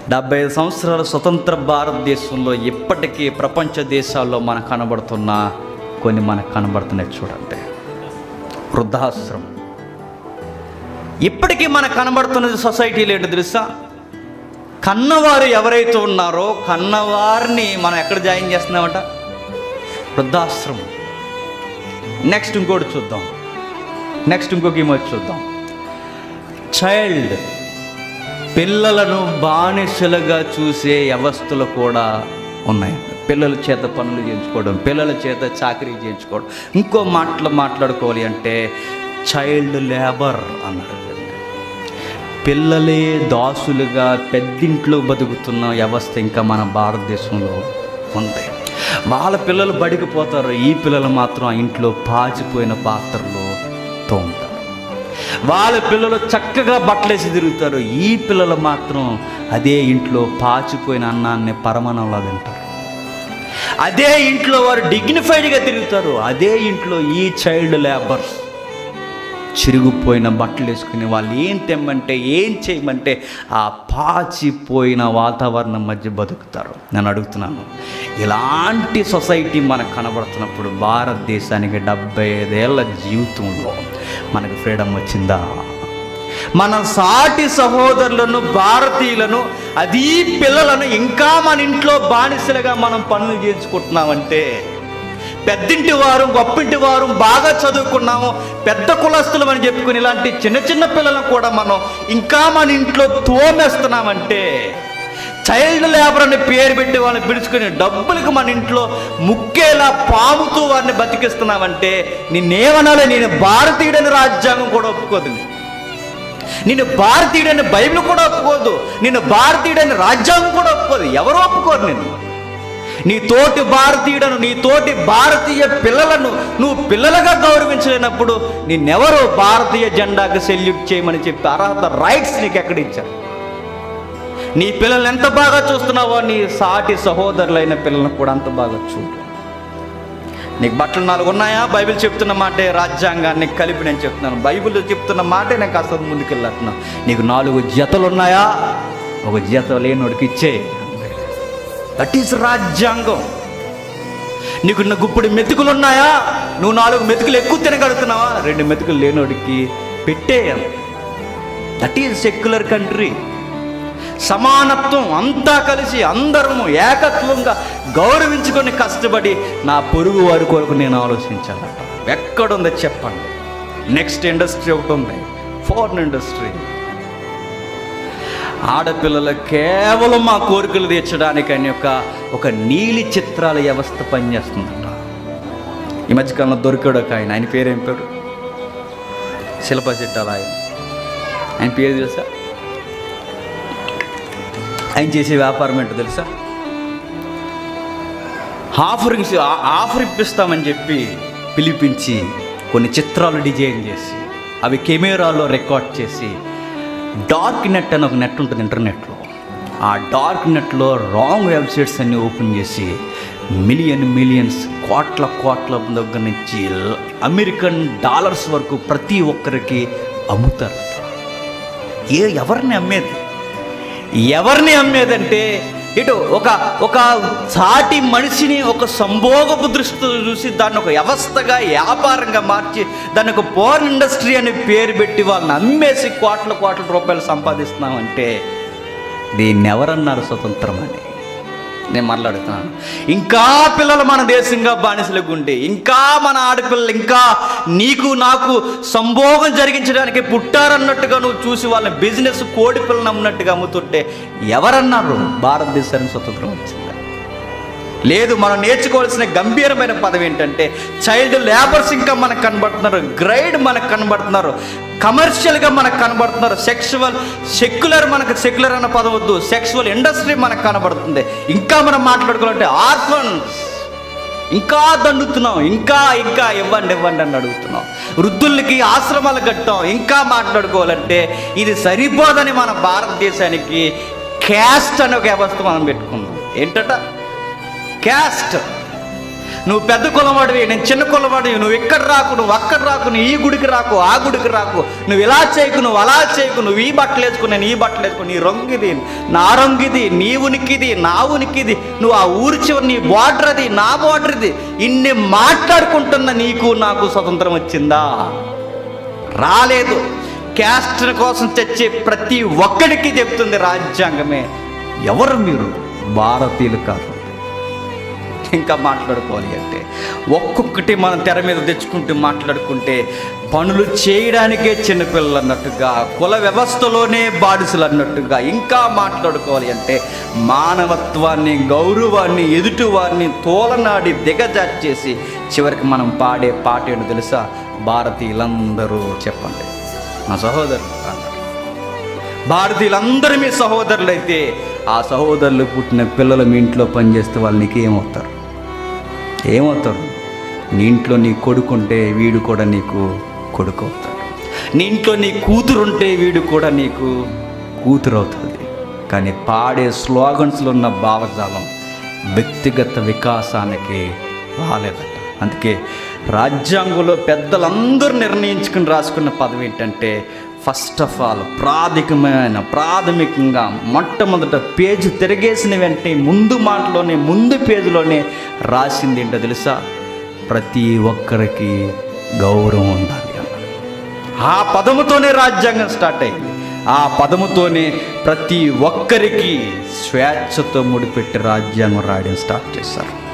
డెబ్బై ఐదు సంవత్సరాల స్వతంత్ర భారతదేశంలో ఇప్పటికీ ప్రపంచ దేశాల్లో మనకు కనబడుతున్న కొన్ని మనకు కనబడుతున్నాయి చూడండి వృద్ధాశ్రమం ఇప్పటికీ మనకు కనబడుతున్నది సొసైటీలో ఏంటో తెలుసా కన్నవారు ఎవరైతే ఉన్నారో కన్నవారిని మనం ఎక్కడ జాయిన్ చేస్తున్నామట వృద్ధాశ్రమం నెక్స్ట్ ఇంకోటి చూద్దాం నెక్స్ట్ ఇంకొక ఇమేజ్ చూద్దాం చైల్డ్ పిల్లలను బానిసలుగా చూసే వ్యవస్థలు కూడా ఉన్నాయి పిల్లల చేత పనులు చేయించుకోవడం పిల్లల చేత చాకరీ చేయించుకోవడం ఇంకో మాటలు మాట్లాడుకోవాలి అంటే చైల్డ్ లేబర్ అన్నారు పిల్లలే దాసులుగా పెద్దింట్లో బతుకుతున్న వ్యవస్థ ఇంకా మన భారతదేశంలో ఉంది వాళ్ళ పిల్లలు బడికి పోతారు ఈ పిల్లలు మాత్రం ఆ ఇంట్లో పాచిపోయిన పాత్రలో తోముతారు వాళ్ళ పిల్లలు చక్కగా బట్టలేసి తిరుగుతారు ఈ పిల్లలు మాత్రం అదే ఇంట్లో పాచిపోయిన అన్నాన్ని పరమాణంలో తింటారు అదే ఇంట్లో వారు డిగ్నిఫైడ్గా తిరుగుతారు అదే ఇంట్లో ఈ చైల్డ్ లేబర్స్ చిరిగిపోయిన బట్టలు వేసుకుని వాళ్ళు ఏం తెమ్మంటే ఏం చేయమంటే ఆ పాచిపోయిన వాతావరణం మధ్య బతుకుతారు నేను అడుగుతున్నాను ఇలాంటి సొసైటీ మనకు కనబడుతున్నప్పుడు భారతదేశానికి డెబ్బై ఐదేళ్ల జీవితంలో మనకు ఫ్రీడమ్ వచ్చిందా మన సాటి సహోదరులను భారతీయులను అది పిల్లలను ఇంకా మన ఇంట్లో బానిసలుగా మనం పనులు చేయించుకుంటున్నామంటే పెద్దింటి వారు గొప్పింటి వారు బాగా చదువుకున్నాము పెద్ద కులస్తులు అని చెప్పుకుని ఇలాంటి చిన్న చిన్న పిల్లలను కూడా మనం ఇంకా మన ఇంట్లో తోమేస్తున్నామంటే చైల్డ్ లేబర్ అని పేరు పెట్టి వాళ్ళని పిలుచుకుని డబ్బులకు మన ఇంట్లో ముక్కేలా పాముతూ వారిని బతికిస్తున్నామంటే నిన్నేమనాలి నేను భారతీయుడని రాజ్యాంగం కూడా ఒప్పుకోదు నిన్ను భారతీయుడని బైబిల్ కూడా ఒప్పుకోదు నిన్ను భారతీయుడని రాజ్యాంగం కూడా ఒప్పుకోదు ఎవరు ఒప్పుకోరు నిన్ను నీ తోటి భారతీయుడను నీ తోటి భారతీయ పిల్లలను నువ్వు పిల్లలుగా గౌరవించలేనప్పుడు నిన్నెవరు భారతీయ జెండాకు సెల్యూట్ చేయమని చెప్పి అర్హత రైట్స్ నీకు ఎక్కడ ఇచ్చారు నీ పిల్లల్ని ఎంత బాగా చూస్తున్నావో నీ సాటి సహోదరులైన పిల్లలను కూడా అంత బాగా చూడు నీకు బట్టలు నాలుగు ఉన్నాయా బైబిల్ చెప్తున్న మాటే రాజ్యాంగాన్ని కలిపి నేను చెప్తున్నాను బైబిల్ చెప్తున్న మాటే నేను కాస్త ముందుకెళ్ళట్టున్నాను నీకు నాలుగు జతలు ఉన్నాయా ఒక జత లేనోడికి ఇచ్చే దట్ ఈస్ రాజ్యాంగం నీకు నా గుప్పుడు మెతుకులు ఉన్నాయా నువ్వు నాలుగు మెతుకులు ఎక్కువ తినగలుగుతున్నావా రెండు మెతుకులు లేనోడికి పెట్టేయాలి దట్ ఈజ్ సెక్యులర్ కంట్రీ సమానత్వం అంతా కలిసి అందరము ఏకత్వంగా గౌరవించుకొని కష్టపడి నా పొరుగు వారి కొరకు నేను ఆలోచించాలట ఎక్కడుందో చెప్పండి నెక్స్ట్ ఇండస్ట్రీ ఒకటి ఉంది ఫారెన్ ఇండస్ట్రీ ఆడపిల్లలు కేవలం మా కోరికలు తీర్చడానికని ఒక ఒక నీలి చిత్రాల వ్యవస్థ పనిచేస్తుందట ఈ మధ్యకాలంలో దొరికాడు ఒక ఆయన ఆయన పేరేం పేరు శిల్ప చిట్టాల ఆయన ఆయన పేరు తెలుసా ఆయన చేసే వ్యాపారం ఏంటో తెలుసా ఆఫరింగ్స్ ఆఫర్ ఇప్పిస్తామని చెప్పి పిలిపించి కొన్ని చిత్రాలు డిజైన్ చేసి అవి కెమెరాలో రికార్డ్ చేసి డార్క్ నెట్ అని ఒక నెట్ ఉంటుంది ఇంటర్నెట్లో ఆ డార్క్ నెట్లో రాంగ్ వెబ్సైట్స్ అన్ని ఓపెన్ చేసి మిలియన్ మిలియన్స్ కోట్ల కోట్ల దగ్గర నుంచి అమెరికన్ డాలర్స్ వరకు ప్రతి ఒక్కరికి అమ్ముతారు ఏ ఎవరిని అమ్మేది ఎవరిని అమ్మేదంటే ఇటు ఒక ఒక సాటి మనిషిని ఒక సంభోగపు దృష్టితో చూసి దాన్ని ఒక వ్యవస్థగా వ్యాపారంగా మార్చి దాన్ని ఒక పోర్న్ ఇండస్ట్రీ అనే పేరు పెట్టి వాళ్ళని అమ్మేసి కోట్ల కోట్ల రూపాయలు సంపాదిస్తున్నామంటే దీన్ని ఎవరన్నారు స్వతంత్రం అని నేను మాట్లాడుతున్నాను ఇంకా పిల్లలు మన దేశంగా బానిసలకు ఉండి ఇంకా మన ఆడపిల్లలు ఇంకా నీకు నాకు సంభోగం జరిగించడానికి పుట్టారన్నట్టుగా నువ్వు చూసి వాళ్ళని బిజినెస్ కోడి పిల్లలు అమ్మున్నట్టుగా అమ్ముతుంటే ఎవరన్నారు భారతదేశానికి స్వతంత్రం వచ్చింది లేదు మనం నేర్చుకోవాల్సిన గంభీరమైన పదం ఏంటంటే చైల్డ్ లేబర్స్ ఇంకా మనకు కనబడుతున్నారు గ్రైడ్ మనకు కనబడుతున్నారు కమర్షియల్గా మనకు కనబడుతున్నారు సెక్షువల్ సెక్యులర్ మనకు సెక్యులర్ అన్న పదం వద్దు సెక్షువల్ ఇండస్ట్రీ మనకు కనబడుతుంది ఇంకా మనం మాట్లాడుకోవాలంటే ఆర్ఫన్స్ ఇంకా దండుతున్నాం ఇంకా ఇంకా ఇవ్వండి ఇవ్వండి అని అడుగుతున్నాం వృద్ధులకి ఆశ్రమాలు కట్టాం ఇంకా మాట్లాడుకోవాలంటే ఇది సరిపోదని మన భారతదేశానికి క్యాస్ట్ అనే ఒక వ్యవస్థ మనం పెట్టుకున్నాం ఏంటట క్యాస్ట్ నువ్వు పెద్ద కులవాడివి నేను చిన్న కులవాడివి నువ్వు ఇక్కడ రాకు నువ్వు అక్కడ రాకు నువ్వు ఈ గుడికి రాకు ఆ గుడికి రాకు నువ్వు ఇలా చేయకు నువ్వు అలా చేయకు నువ్వు ఈ బట్టలు వేసుకు నేను ఈ బట్టలు వేసుకు నీ రంగిది నా రంగిది నీ ఉనికిది నా ఉనికిది నువ్వు ఆ ఊరి చివరి నీ బార్డర్ అది నా బార్డర్ ఇది ఇన్ని మాట్లాడుకుంటున్న నీకు నాకు స్వతంత్రం వచ్చిందా రాలేదు క్యాస్ట్ కోసం తెచ్చే ప్రతి ఒక్కడికి చెప్తుంది రాజ్యాంగమే ఎవరు మీరు భారతీయులు కాదు ఇంకా మాట్లాడుకోవాలి అంటే ఒక్కొక్కటి మనం తెర మీద తెచ్చుకుంటూ మాట్లాడుకుంటే పనులు చేయడానికే చిన్నపిల్లలు అన్నట్టుగా కుల వ్యవస్థలోనే బానిసలు అన్నట్టుగా ఇంకా మాట్లాడుకోవాలి అంటే మానవత్వాన్ని గౌరవాన్ని ఎదుటివారిని తోలనాడి దిగజార్చేసి చివరికి మనం పాడే పాట ఏంటో తెలుసా భారతీయులందరూ చెప్పండి నా సహోదరులు అన్నారు భారతీయులందరూ మీ సహోదరులు అయితే ఆ సహోదరులు పుట్టిన పిల్లలు మీ ఇంట్లో పనిచేస్తే వాళ్ళు నీకు ఏమవుతారు ఏమవుతారు నీ ఇంట్లో నీ కొడుకుంటే వీడు కూడా నీకు కొడుకు అవుతాడు నీ ఇంట్లో నీ కూతురు ఉంటే వీడు కూడా నీకు కూతురు అవుతుంది కానీ పాడే స్లోగన్స్లో ఉన్న భావజాలం వ్యక్తిగత వికాసానికి రాలేదట అందుకే రాజ్యాంగంలో పెద్దలందరూ నిర్ణయించుకుని రాసుకున్న పదవి ఏంటంటే ఫస్ట్ ఆఫ్ ఆల్ ప్రాథమికమైన ప్రాథమికంగా మొట్టమొదట పేజీ తిరిగేసిన వెంటనే ముందు మాటలోనే ముందు పేజీలోనే రాసింది ఏంటో తెలుసా ప్రతి ఒక్కరికి గౌరవం ఉండాలి అన్నాడు ఆ పదముతోనే రాజ్యాంగం స్టార్ట్ అయింది ఆ పదముతోనే ప్రతి ఒక్కరికి స్వేచ్ఛతో ముడిపెట్టి రాజ్యాంగం రాయడం స్టార్ట్ చేశారు